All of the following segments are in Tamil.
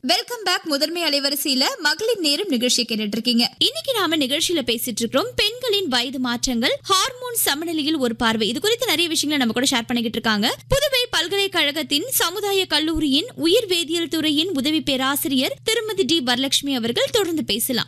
வெல்கம் பேக் முதன்மை அலைவரிசையில மகளிர் நேரம் நிகழ்ச்சி கேட்டுட்டு இருக்கீங்க இன்னைக்கு நாம நிகழ்ச்சியில பேசிட்டு இருக்கிறோம் பெண்களின் வயது மாற்றங்கள் ஹார்மோன் சமநிலையில் ஒரு பார்வை இது குறித்து நிறைய விஷயங்களை நம்ம கூட ஷேர் பண்ணிக்கிட்டு இருக்காங்க புதுவை பல்கலைக்கழகத்தின் சமுதாய கல்லூரியின் உயிர் வேதியியல் துறையின் உதவி பேராசிரியர் திருமதி டி வரலட்சுமி அவர்கள் தொடர்ந்து பேசலாம்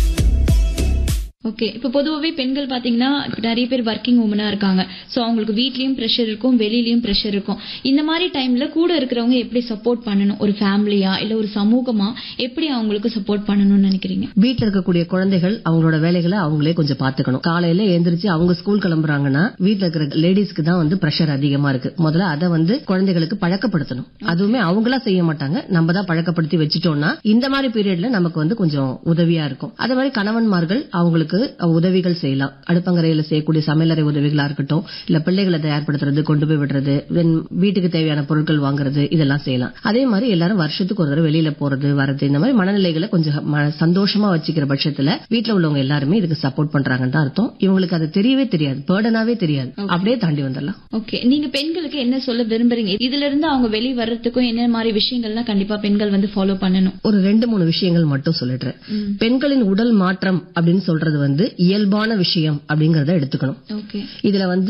ஓகே இப்போ பொதுவாகவே பெண்கள் பார்த்தீங்கன்னா இப்ப நிறைய பேர் ஒர்க்கிங் உமனாக இருக்காங்க ஸோ அவங்களுக்கு வீட்லேயும் ப்ரெஷர் இருக்கும் வெளியிலயும் ப்ரெஷர் இருக்கும் இந்த மாதிரி டைமில் கூட இருக்கிறவங்க எப்படி சப்போர்ட் பண்ணணும் ஒரு ஃபேமிலியா இல்லை ஒரு சமூகமா எப்படி அவங்களுக்கு சப்போர்ட் பண்ணணும்னு நினைக்கிறீங்க வீட்ல இருக்கக்கூடிய குழந்தைகள் அவங்களோட வேலைகளை அவங்களே கொஞ்சம் பாத்துக்கணும் காலையில எந்திரிச்சு அவங்க ஸ்கூல் கிளம்புறாங்கன்னா வீட்ல இருக்கிற லேடிஸ்க்கு தான் வந்து பிரஷர் அதிகமா இருக்கு முதல்ல அதை வந்து குழந்தைகளுக்கு பழக்கப்படுத்தணும் அதுவுமே அவங்களா செய்ய மாட்டாங்க நம்ம தான் பழக்கப்படுத்தி வச்சுட்டோம்னா இந்த மாதிரி பீரியட்ல நமக்கு வந்து கொஞ்சம் உதவியா இருக்கும் அதே மாதிரி கணவன்மார்கள் அவங்களுக்கு உதவிகள் செய்யலாம் அடுப்பங்கரையில செய்யக்கூடிய சமையலறை உதவிகளா இருக்கட்டும் இல்ல பிள்ளைகளை தயார்படுத்துறது கொண்டு போய் விடுறது then வீட்டுக்கு தேவையான பொருட்கள் வாங்குறது இதெல்லாம் செய்யலாம் அதே மாதிரி எல்லாரும் வருஷத்துக்கு ஒரு தடவை வெளியில போறது வர்றது இந்த மாதிரி மனநிலைகளை கொஞ்சம் ம- சந்தோஷமா வச்சுக்கிற பட்சத்துல வீட்ல உள்ளவங்க எல்லாருமே இதுக்கு சப்போர்ட் பண்றாங்கன்னு தான் அர்த்தம் இவங்களுக்கு அது தெரியவே தெரியாது பேர்டனாவே தெரியாது அப்படியே தாண்டி வந்துடலாம் ஓகே நீங்க பெண்களுக்கு என்ன சொல்ல விரும்புறீங்க இதுல இருந்து அவங்க வெளியே வர்றதுக்கும் என்ன மாதிரி விஷயங்கள்லாம் கண்டிப்பா பெண்கள் வந்து ஃபாலோ பண்ணணும் ஒரு ரெண்டு மூணு விஷயங்கள் மட்டும் சொல்லிடுறேன் பெண்களின் உடல் மாற்றம் அப்படின்னு சொல்றது வந்து இயல்பான விஷயம் அப்படிங்கறத எடுத்துக்கணும் ஓகே இதுல வந்து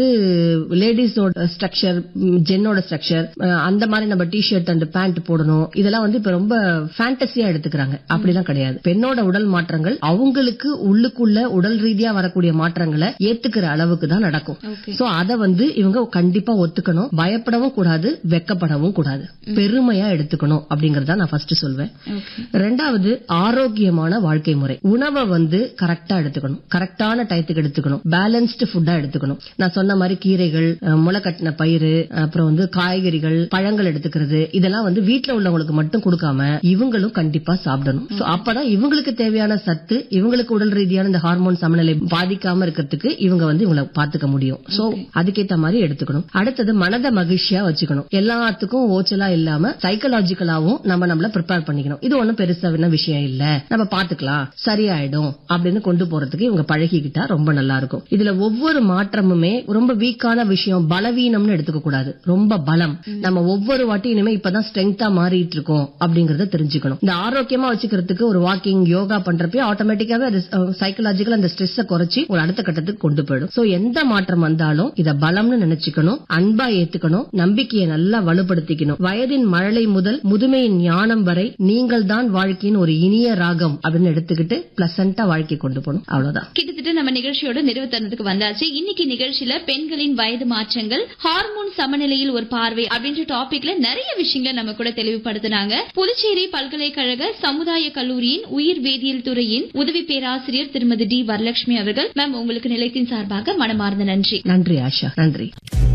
லேடிஸோட ஸ்ட்ரக்சர் ஜென்னோட ஸ்ட்ரக்சர் அந்த மாதிரி நம்ம டிஷர்ட் அண்ட் பேண்ட் போடணும் இதெல்லாம் வந்து இப்ப ரொம்ப ஃபேண்டசியா எடுத்துக்கிறாங்க அப்படிலாம் கிடையாது பெண்ணோட உடல் மாற்றங்கள் அவங்களுக்கு உள்ளுக்குள்ள உடல் ரீதியா வரக்கூடிய மாற்றங்களை ஏத்துக்கிற அளவுக்கு தான் நடக்கும் Okay. சோ அத வந்து இவங்க கண்டிப்பா ஒத்துக்கணும் பயப்படவும் கூடாது வெக்கப்படவும் கூடாது பெருமையா எடுத்துக்கணும் அப்படிங்கறத நான் ஃபர்ஸ்ட் சொல்வேன் ஓகே ரெண்டாவது ஆரோக்கியமான வாழ்க்கை முறை உணவை வந்து கரெக்டா எடுத்துக்கணும் கரெக்டான டயத்துக்கு எடுத்துக்கணும் பேலன்ஸ்டு ஃபுட்டா எடுத்துக்கணும் நான் சொன்ன மாதிரி கீரைகள் அஹ், முளைக்கட்டின பயிறு அப்புறம் வந்து காய்கறிகள் பழங்கள் எடுத்துக்கிறது இதெல்லாம் வந்து வீட்ல உள்ளவங்களுக்கு மட்டும் கொடுக்காம இவங்களும் கண்டிப்பா சாப்பிடணும் So, அப்பதான் இவங்களுக்கு தேவையான சத்து இவங்களுக்கு உடல் ரீதியான இந்த ஹார்மோன் சமநிலை பாதிக்காம இருக்கிறதுக்கு இவங்க வந்து இவங்களை பாத்துக்க முடியும் சோ அதுக்கேத்த மாதிரி எடுத்துக்கணும் அடுத்தது மனதை மகிழ்ச்சியா வச்சுக்கணும் எல்லாத்துக்கும் ஓச்சலா இல்லாம சைக்கலாஜிக்கலாவும் நம்ம நம்மள ப்ரிப்பேர் பண்ணிக்கணும் இது ஒண்ணும் பெருசான விஷயம் இல்ல நம்ம பாத்துக்கலாம் சரியாயிடும் அப்படின்னு கொண்டு போறதுக்கு இவங்க பழகிக்கிட்டா ரொம்ப நல்லா இருக்கும் இதுல ஒவ்வொரு மாற்றமுமே ரொம்ப வீக்கான விஷயம் பலவீனம்னு எடுத்துக்க கூடாது ரொம்ப பலம் நம்ம ஒவ்வொரு வாட்டி இனிமே இப்பதான் ஸ்ட்ரென்த்தா மாறிட்டு இருக்கோம் அப்படிங்கறத தெரிஞ்சுக்கணும் இந்த ஆரோக்கியமா வச்சுக்கிறதுக்கு ஒரு வாக்கிங் யோகா பண்றப்பே ஆட்டோமேட்டிக்காவே அது சைக்கலாஜிக்கல் அந்த ஸ்ட்ரெஸ் குறைச்சி ஒரு அடுத்த கட்டத்துக்கு கொண்டு போயிடும் சோ எந்த மாற்றம் வந்தாலும் இத பலம்னு நினைச்சுக்கணும் அன்பா ஏத்துக்கணும் நம்பிக்கையை நல்லா வலுப்படுத்திக்கணும் வயதின் மழலை முதல் முதுமையின் ஞானம் வரை நீங்கள் தான் வாழ்க்கையின் ஒரு இனிய ராகம் அப்படின்னு எடுத்துக்கிட்டு பிளசண்டா வாழ்க்கை கொண்டு போகணும் அவ்வளவுதான் கிட்டத்தட்ட நம்ம நிகழ்ச்சியோட நிறைவு தருணத்துக்கு வந்தாச்சு இன்னைக்கு நிகழ்ச்சியில பெண்களின் வயது மாற்றங்கள் ஹார்மோன் சமநிலையில் ஒரு பார்வை அப்படின்ற டாபிக்ல நிறைய விஷயங்களை நம்ம கூட தெளிவுபடுத்தினாங்க புதுச்சேரி பல்கலைக்கழக சமுதாய கல்லூரியின் உயிர் வேதியியல் துறையின் உதவி பேராசிரியர் திருமதி டி வரலட்சுமி அவர்கள் மேம் உங்களுக்கு நிலையத்தின் சார்பாக மனமார்ந்த நன்றி நன்றி ஆஷா நன்றி